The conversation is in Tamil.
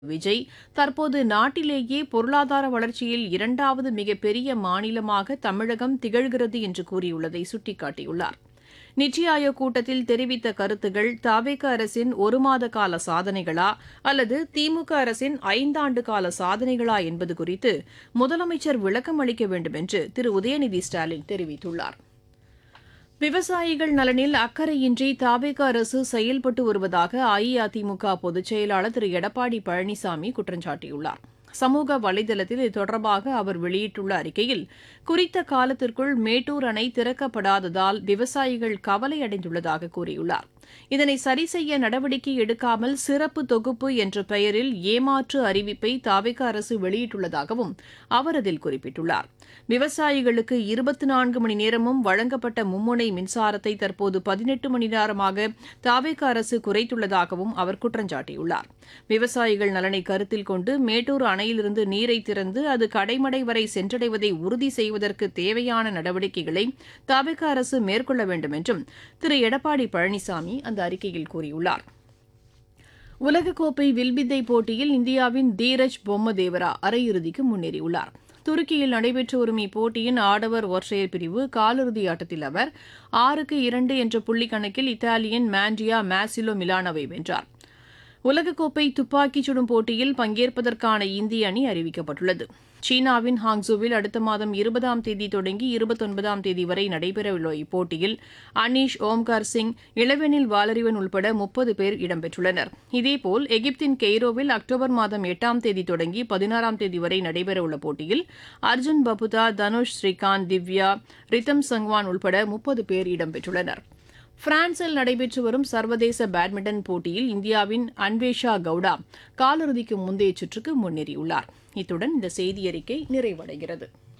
விஜய் தற்போது நாட்டிலேயே பொருளாதார வளர்ச்சியில் இரண்டாவது மிகப்பெரிய மாநிலமாக தமிழகம் திகழ்கிறது என்று கூறியுள்ளதை சுட்டிக்காட்டியுள்ளார் நித்தி ஆயோக் கூட்டத்தில் தெரிவித்த கருத்துகள் தாவேக அரசின் ஒரு மாத கால சாதனைகளா அல்லது திமுக அரசின் ஐந்தாண்டு கால சாதனைகளா என்பது குறித்து முதலமைச்சர் விளக்கம் அளிக்க வேண்டும் என்று திரு உதயநிதி ஸ்டாலின் தெரிவித்துள்ளார் விவசாயிகள் நலனில் அக்கறையின்றி தாவேக அரசு செயல்பட்டு வருவதாக அஇஅதிமுக பொதுச் செயலாளர் திரு எடப்பாடி பழனிசாமி குற்றம் சாட்டியுள்ளார் சமூக வலைதளத்தில் இது தொடர்பாக அவர் வெளியிட்டுள்ள அறிக்கையில் குறித்த காலத்திற்குள் மேட்டூர் அணை திறக்கப்படாததால் விவசாயிகள் கவலையடைந்துள்ளதாக கூறியுள்ளார் இதனை சரி செய்ய நடவடிக்கை எடுக்காமல் சிறப்பு தொகுப்பு என்ற பெயரில் ஏமாற்று அறிவிப்பை தாவேக அரசு வெளியிட்டுள்ளதாகவும் அவர் அதில் குறிப்பிட்டுள்ளார் விவசாயிகளுக்கு இருபத்தி நான்கு மணி நேரமும் வழங்கப்பட்ட மும்முனை மின்சாரத்தை தற்போது பதினெட்டு மணி நேரமாக தாவேக அரசு குறைத்துள்ளதாகவும் அவர் குற்றம் சாட்டியுள்ளார் விவசாயிகள் நலனை கருத்தில் கொண்டு மேட்டூர் அணையிலிருந்து நீரை திறந்து அது கடைமடை வரை சென்றடைவதை உறுதி செய்வதற்கு தேவையான நடவடிக்கைகளை தாவேக அரசு மேற்கொள்ள வேண்டும் என்றும் திரு எடப்பாடி பழனிசாமி அந்த அறிக்கையில் கூறியுள்ளார் உலகக்கோப்பை வில்வித்தை போட்டியில் இந்தியாவின் தீரஜ் பொம்மதேவரா அரையிறுதிக்கு முன்னேறியுள்ளார் துருக்கியில் நடைபெற்று வரும் இப்போட்டியின் ஆடவர் ஒற்றையர் பிரிவு காலிறுதி ஆட்டத்தில் அவர் ஆறுக்கு இரண்டு என்ற புள்ளி கணக்கில் இத்தாலியன் மாண்டியா மேசிலோ மிலானோவை வென்றார் உலகக்கோப்பை துப்பாக்கிச் சுடும் போட்டியில் பங்கேற்பதற்கான இந்திய அணி அறிவிக்கப்பட்டுள்ளது சீனாவின் ஹாங்ஸோவில் அடுத்த மாதம் இருபதாம் தேதி தொடங்கி இருபத்தொன்பதாம் தேதி வரை நடைபெறவுள்ள இப்போட்டியில் அனீஷ் ஓம்கார் சிங் இளவெனில் வாலறிவன் உள்பட முப்பது பேர் இடம்பெற்றுள்ளனர் இதேபோல் எகிப்தின் கெய்ரோவில் அக்டோபர் மாதம் எட்டாம் தேதி தொடங்கி பதினாறாம் தேதி வரை நடைபெறவுள்ள போட்டியில் அர்ஜுன் பபுதா தனுஷ் ஸ்ரீகாந்த் திவ்யா ரித்தம் சங்வான் உள்பட முப்பது பேர் இடம்பெற்றுள்ளனர் பிரான்சில் நடைபெற்று வரும் சர்வதேச பேட்மிண்டன் போட்டியில் இந்தியாவின் அன்வேஷா கவுடா காலிறுதிக்கு முந்தைய சுற்றுக்கு முன்னேறியுள்ளார் இத்துடன் இந்த செய்தியறிக்கை நிறைவடைகிறது